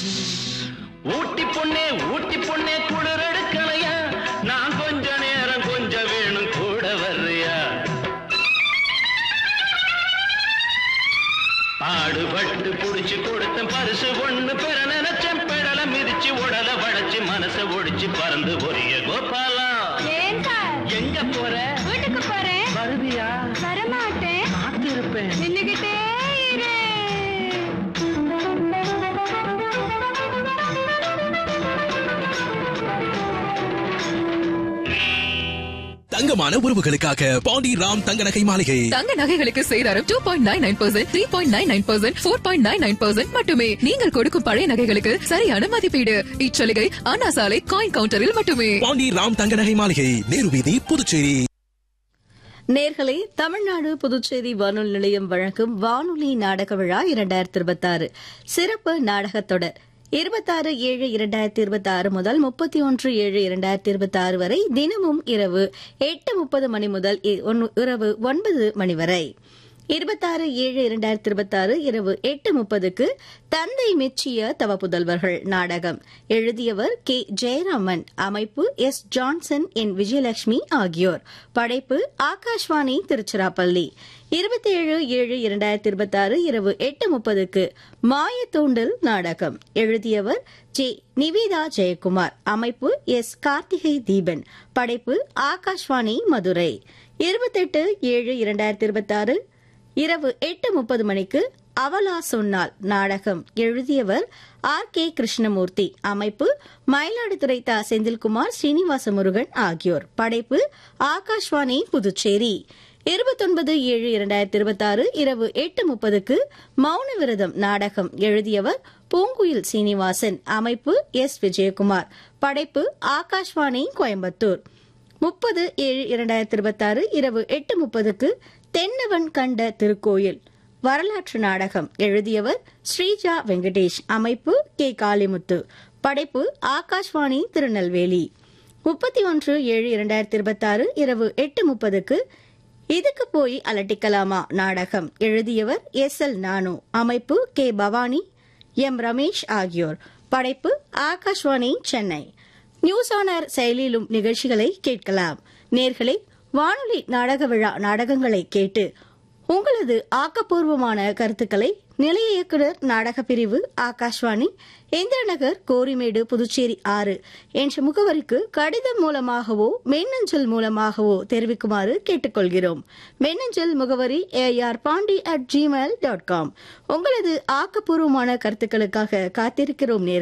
ஊட்டி பொண்ணே ஊட்டி பொண்ணே குளிர் எடுக்கலையா நான் கொஞ்ச நேரம் கொஞ்சம் வேணும் கூட வர்றியா பாடுபட்டு புடிச்சு கொடுத்த பரிசு ஒண்ணு பெற நினைச்சேன் பெடல மிதிச்சு உடல வளைச்சு மனச ஒடிச்சு பறந்து பொரிய கோபாலா ஏன் சார் எங்க போற வீட்டுக்கு போறேன் வருவியா வரமாட்டேன் காத்திருப்பேன் நின்னுகிட்டே இரு தங்கமான உறவுகளுக்காக பாண்டி ராம் தங்க நகை மாளிகை தங்க நகைகளுக்கு சேதாரம் two point nine nine percent three point nine nine percent four point nine nine percent மட்டுமே நீங்கள் கொடுக்கும் பழைய நகைகளுக்கு சரியான மதிப்பீடு இச்சலுகை அண்ணா சாலை காயின் கவுண்டரில் மட்டுமே பாண்டி ராம் தங்க நகை மாளிகை நேரு வீதி புதுச்சேரி நேர்களே தமிழ்நாடு புதுச்சேரி வானொலி நிலையம் வழங்கும் வானொலி நாடக விழா இரண்டாயிரத்தி இருபத்தாறு சிறப்பு நாடகத் தொடர் இருபத்தாறு ஏழு இரண்டாயிரத்தி இருபத்தி ஆறு முதல் முப்பத்தி ஒன்று ஏழு இரண்டாயிரத்தி இருபத்தி ஆறு வரை தினமும் இரவு எட்டு முப்பது மணி முதல் இ- ஒன்னு- இரவு ஒன்பது மணி வரை இருபத்தாறு ஏழு இரண்டாயிரத்தி இருபத்தாறு இரவு எட்டு முப்பதுக்கு தந்தை மெச்சிய தவ புதல்வர்கள் நாடகம் எழுதியவர் கே ஜெயராமன் அமைப்பு எஸ் ஜான்சன் என் விஜயலட்சுமி ஆகியோர் படைப்பு ஆகாஷ்வாணி திருச்சிராப்பள்ளி இருபத்தி ஏழு ஏழு இரண்டாயிரத்தி இருபத்தாறு இரவு எட்டு முப்பதுக்கு மாயத்தூண்டல் நாடகம் எழுதியவர் ஜே நிவேதா ஜெயக்குமார் அமைப்பு எஸ் கார்த்திகை தீபன் படைப்பு ஆகாஷ்வாணி மதுரை இருபத்தெட்டு ஏழு இரண்டாயிரத்தி இருபத்தாறு இரவு எட்டு முப்பது மணிக்கு அவலா சொன்னால் நாடகம் எழுதியவர் ஆர் கே கிருஷ்ணமூர்த்தி அமைப்பு மயிலாடுதுறை தா செந்தில்குமார் ஸ்ரீனிவாச முருகன் ஆகியோர் படைப்பு ஆகாஷ்வாணி புதுச்சேரி இருபத்தொன்பது ஏழு இரண்டாயிரத்தி இருபத்தாறு இரவு எட்டு முப்பதுக்கு மௌன விரதம் நாடகம் எழுதியவர் பூங்குயில் சீனிவாசன் அமைப்பு எஸ் விஜயகுமார் படைப்பு ஆகாஷ்வாணி கோயம்புத்தூர் முப்பது ஏழு இரண்டாயிரத்தி இருபத்தாறு இரவு எட்டு முப்பதுக்கு தென்னவன் கண்ட திருக்கோயில் வரலாற்று நாடகம் எழுதியவர் ஸ்ரீஜா வெங்கடேஷ் அமைப்பு கே காளிமுத்து படைப்பு ஆகாஷ்வாணி திருநெல்வேலி முப்பத்தி ஒன்று ஏழு இரண்டாயிரத்தி இருபத்தாறு இரவு எட்டு முப்பதுக்கு இதுக்கு போய் அலட்டிக்கலாமா நாடகம் எழுதியவர் எஸ் எல் நானு அமைப்பு கே பவானி எம் ரமேஷ் ஆகியோர் படைப்பு ஆகாஷ்வாணி சென்னை நியூஸ் ஆனர் செயலிலும் நிகழ்ச்சிகளை கேட்கலாம் நேர்களே வானொலி நாடக விழா நாடகங்களை கேட்டு உங்களது ஆக்கப்பூர்வமான கருத்துக்களை நிலைய இயக்குனர் நாடக பிரிவு ஆகாஷ்வாணி இந்திரநகர் கோரிமேடு புதுச்சேரி ஆறு என்ற முகவரிக்கு கடிதம் மூலமாகவோ மின்னஞ்சல் மூலமாகவோ தெரிவிக்குமாறு கேட்டுக்கொள்கிறோம் மின்னஞ்சல் முகவரி AR Pandi at Gmail dot com உங்களது ஆக்கப்பூர்வமான கருத்துக்களுக்காக காத்திருக்கிறோம் நேயர்களே.